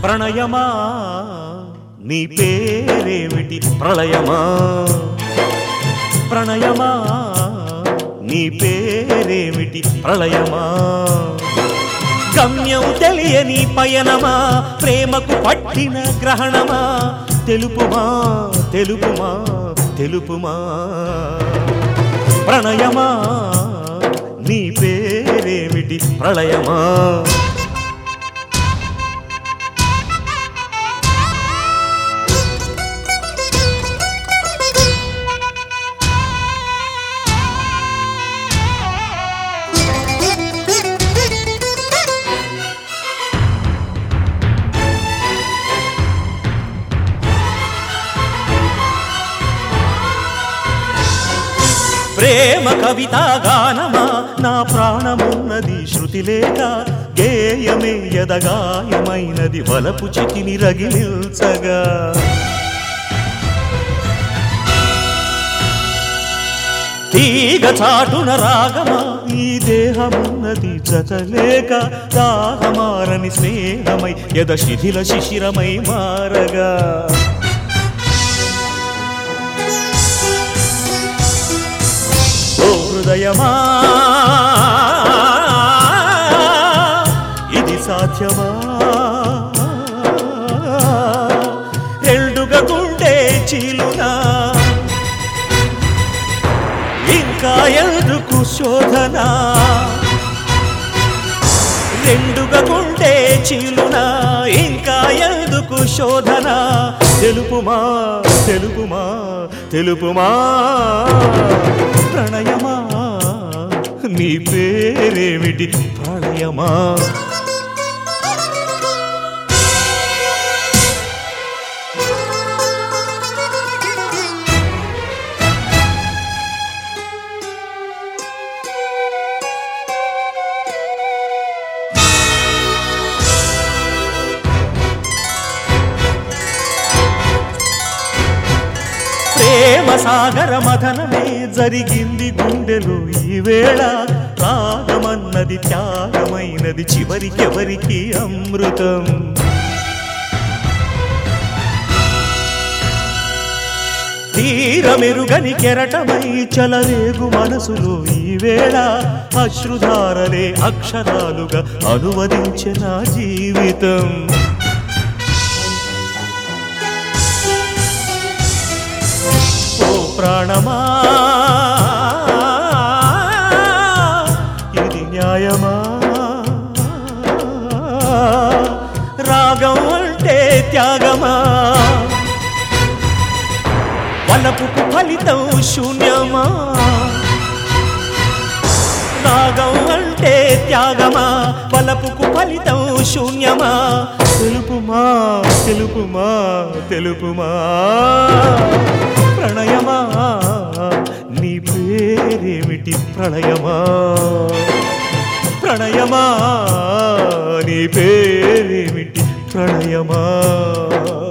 ప్రణయమా నీ పేరేమిటి ప్రళయమా ప్రణయమా నీ పేరేమిటి ప్రళయమా గమ్యం తెలియని పయనమా ప్రేమకు పట్టిన గ్రహణమా తెలుపుమా తెలుపుమా తెలుపుమా ప్రణయమా నీ పేరేమిటి ప్రళయమా ప్రేమ కవిత గానమా నా ప్రాణమున్నది శృతి లేక గేయమే ఎదగాయమైనది వలపు చితిని రగిలిల్చగా తీగ చాటున రాగమా ఈ దేహమున్నది జతలేక దాహమారని స్నేహమై ఎద శిథిల శిశిరమై మారగా ఓ హృదయమా ఇది సాధ్యమా ఎల్డుగా గుండె చీలునా ఇంకా ఎందుకు శోధన రెండుగా గుండె చీలునా ఇంకా ఎందుకు శోధన తెలుపుమా తెలుపుమా తెలుపుమా ప్రణయమా నీ పేరేమిటి ప్రళయమా ప్రేమ సాగర మథనమే జరిగింది గుండెలు ఈ వేళ రాగమన్నది త్యాగమైనది చివరికెవరికి అమృతం తీరమెరుగని కెరటమై చలరేగు మనసులో ఈ వేళ అశ్రుధారలే అక్షరాలుగా అనువదించిన జీవితం ఓ ప్రాణమా ఇది న్యాయమా రాగం అంటే త్యాగమా వలపుకు ఫలితం శూన్యమా రాగం అంటే త్యాగమా వలపుకు ఫలితం శూన్యమా తెలుపుమా తెలుపుమా తెలుపుమా ప్రణయమా నీ పేరేమిటి ప్రళయమా ప్రణయమా నీ పేరేమిటి ప్రణయమా